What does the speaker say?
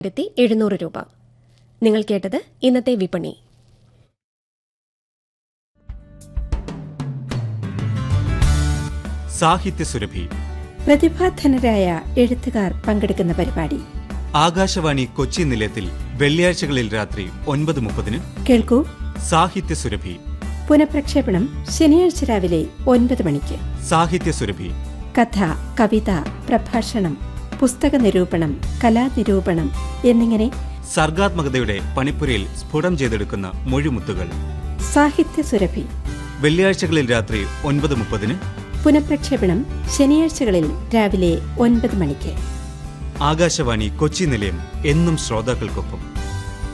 ആയിരത്തി എഴുന്നൂറ് രൂപ നിങ്ങൾ കേട്ടത് ഇന്നത്തെ വിപണി സാഹിത്യസുരഭി പ്രതിഭാധനരായ എഴുത്തുകാർ പങ്കെടുക്കുന്ന പരിപാടി ആകാശവാണി കൊച്ചി നിലയത്തിൽ വെള്ളിയാഴ്ചകളിൽ രാത്രി ഒൻപത് മുപ്പതിന് കേൾക്കൂ സാഹിത്യസുരഭി പുനഃപ്രക്ഷേപണം ശനിയാഴ്ച രാവിലെ ഒൻപത് മണിക്ക് സാഹിത്യസുരഭി കഥ കവിത പ്രഭാഷണം പുസ്തക നിരൂപണം കലാനിരൂപണം എന്നിങ്ങനെ സർഗാത്മകതയുടെ പണിപ്പുരയിൽ സ്ഫുടം ചെയ്തെടുക്കുന്ന മൊഴിമുത്തുകൾ സാഹിത്യ സുരഭി വെള്ളിയാഴ്ചകളിൽ രാത്രി ഒൻപത് മുപ്പതിന് പുനഃപ്രക്ഷേപണം ശനിയാഴ്ചകളിൽ രാവിലെ ഒൻപത് മണിക്ക് ആകാശവാണി കൊച്ചി നിലയം എന്നും ശ്രോതാക്കൾക്കൊപ്പം